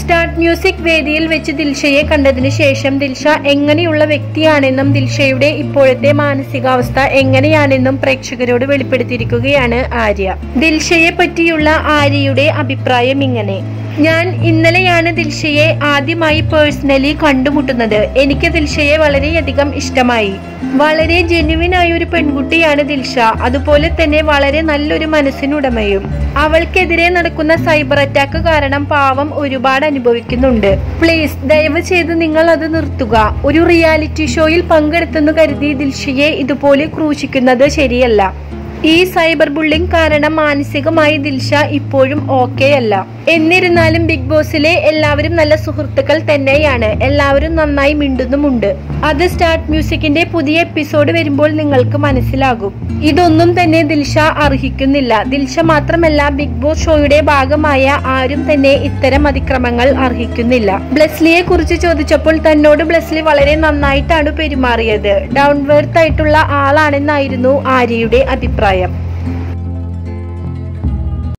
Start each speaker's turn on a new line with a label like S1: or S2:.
S1: start music വേദിയിൽ വെച്ച് ദിൽഷയെ കണ്ടതിനു ശേഷം ദിൽഷ എങ്ങനെയുള്ള വ്യക്തിയാണെന്നും ദിൽഷയുടെ ഇപ്പോഴത്തെ മാനസികാവസ്ഥ എങ്ങനെയാണെന്നും പ്രേക്ഷകരോട് വെളിപ്പെടുത്തിയിരിക്കുകയാണ് ആര്യ ദിൽഷയെ പറ്റിയുള്ള ആര്യയുടെ അഭിപ്രായം ഇങ്ങനെ ഞാൻ ഇന്നലെയാണ് ദിൽഷയെ ആദ്യമായി പേഴ്സണലി കണ്ടുമുട്ടുന്നത് എനിക്ക് ദിൽഷയെ വളരെയധികം ഇഷ്ടമായി വളരെ ജെന്യുവിൻ ആയ ഒരു പെൺകുട്ടിയാണ് ദിൽഷ അതുപോലെ തന്നെ വളരെ നല്ലൊരു മനസ്സിനുടമയും അവൾക്കെതിരെ നടക്കുന്ന സൈബർ അറ്റാക്ക് കാരണം പാവം ഒരുപാട് അനുഭവിക്കുന്നുണ്ട് പ്ലീസ് ദയവ് ചെയ്ത് നിങ്ങൾ അത് നിർത്തുക ഒരു റിയാലിറ്റി ഷോയിൽ പങ്കെടുത്തെന്ന് കരുതി ദിൽഷയെ ഇതുപോലെ ക്രൂശിക്കുന്നത് ശരിയല്ല ഈ സൈബർ ബുള്ളിംഗ് കാരണം മാനസികമായി ദിൽഷ ഇപ്പോഴും ഓക്കെ അല്ല എന്നിരുന്നാലും ബിഗ് ബോസിലെ എല്ലാവരും നല്ല സുഹൃത്തുക്കൾ തന്നെയാണ് എല്ലാവരും നന്നായി മിണ്ടുന്നുമുണ്ട് അത് സ്റ്റാർട്ട് മ്യൂസിക്കിന്റെ പുതിയ എപ്പിസോഡ് വരുമ്പോൾ നിങ്ങൾക്ക് മനസ്സിലാകും ഇതൊന്നും തന്നെ ദിൽഷ അർഹിക്കുന്നില്ല ദിൽഷ മാത്രമല്ല ബിഗ് ബോസ് ഷോയുടെ ഭാഗമായ ആരും തന്നെ ഇത്തരം അതിക്രമങ്ങൾ അർഹിക്കുന്നില്ല ബ്ലെസ്ലിയെ കുറിച്ച് ചോദിച്ചപ്പോൾ തന്നോട് ബ്ലെസ്ലി വളരെ നന്നായിട്ടാണ് പെരുമാറിയത് ഡൗൺ വെർത്ത് ആയിട്ടുള്ള ആളാണെന്നായിരുന്നു ആര്യയുടെ അഭിപ്രായം